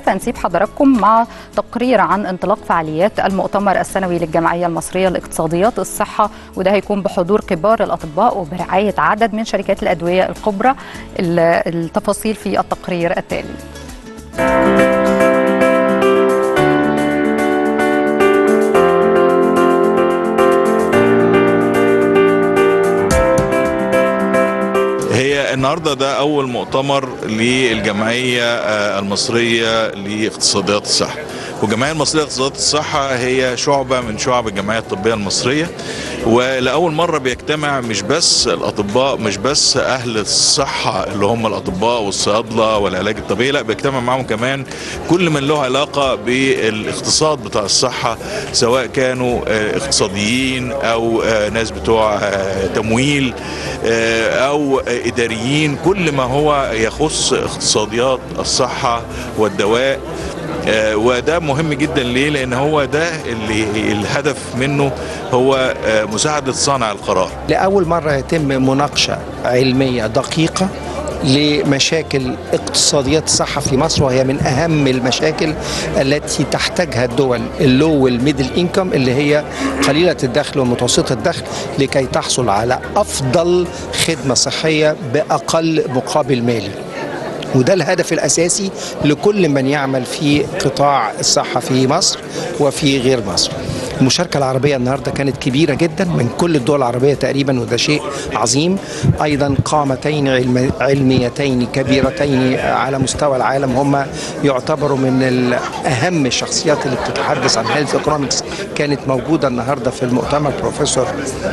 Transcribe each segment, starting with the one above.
فنسيب حضراتكم مع تقرير عن انطلاق فعاليات المؤتمر السنوي للجمعية المصرية لاقتصاديات الصحة وده هيكون بحضور كبار الأطباء وبرعاية عدد من شركات الأدوية الكبرى التفاصيل في التقرير التالي هي النهارده ده اول مؤتمر للجمعيه المصريه لاقتصاديات الصحه والجمعيه المصريه لاقتصاديات الصحه هي شعبه من شعب الجمعيه الطبيه المصريه ولاول مره بيجتمع مش بس الاطباء مش بس اهل الصحه اللي هم الاطباء والصيادله والعلاج الطبيعي لا بيجتمع معهم كمان كل من له علاقه بالاقتصاد بتاع الصحه سواء كانوا اقتصاديين او ناس بتوع تمويل او اداريين كل ما هو يخص اقتصاديات الصحه والدواء وده مهم جدا ليه لان هو ده اللي الهدف منه هو مساعده صانع القرار لاول مره يتم مناقشه علميه دقيقه لمشاكل اقتصاديات الصحة في مصر وهي من أهم المشاكل التي تحتاجها الدول اللو والميدل انكم اللي هي قليلة الدخل ومتوسطة الدخل لكي تحصل على أفضل خدمة صحية بأقل مقابل مالي وده الهدف الأساسي لكل من يعمل في قطاع الصحة في مصر وفي غير مصر المشاركة العربية النهاردة كانت كبيرة جدا من كل الدول العربية تقريبا وده شيء عظيم أيضا قامتين علم علميتين كبيرتين على مستوى العالم هم يعتبروا من أهم الشخصيات اللي بتتحدث عن هيلث ايكونومكس كانت موجودة النهاردة في المؤتمر بروفيسور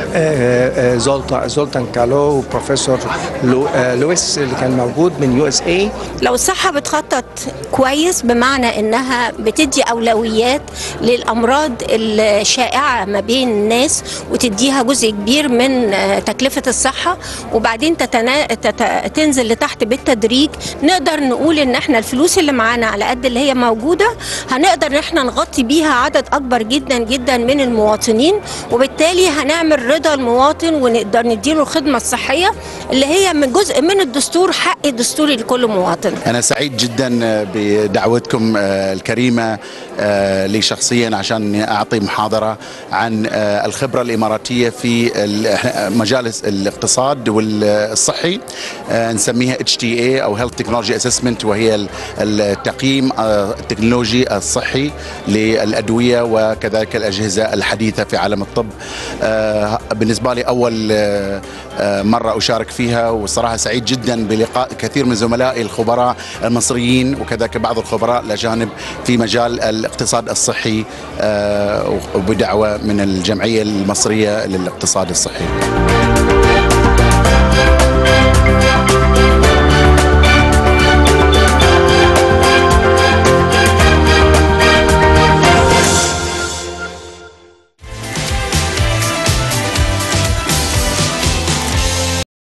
زولتا زولتان كالو وبروفيسور لو لويس اللي كان موجود من يو اس اي لو الصحة بتخطط كويس بمعنى انها بتدي اولويات للامراض الشائعة ما بين الناس وتديها جزء كبير من تكلفة الصحة وبعدين تتنا... تت... تنزل لتحت بالتدريج نقدر نقول ان احنا الفلوس اللي معانا على قد اللي هي موجودة هنقدر ان احنا نغطي بيها عدد اكبر جدا جدا من المواطنين وبالتالي هنعمل رضا المواطن ونقدر نديله الخدمة الصحية اللي هي من جزء من الدستور حق دستوري لكل مواطن أنا سعيد جدا بدعوتكم الكريمة لي شخصيا عشان أعطي محاضرة عن الخبرة الإماراتية في مجال الاقتصاد والصحي نسميها HTA أو Health Technology Assessment وهي التقييم التكنولوجي الصحي للأدوية وكذلك الأجهزة الحديثة في عالم الطب بالنسبة لي أول مرة أشارك فيها وصراحة سعيد جدا بلقاء كثير من زملائي الخبراء المصريين وكذلك بعض الخبراء الأجانب في مجال الاقتصاد الصحي وبدعوة من الجمعية المصرية للاقتصاد الصحي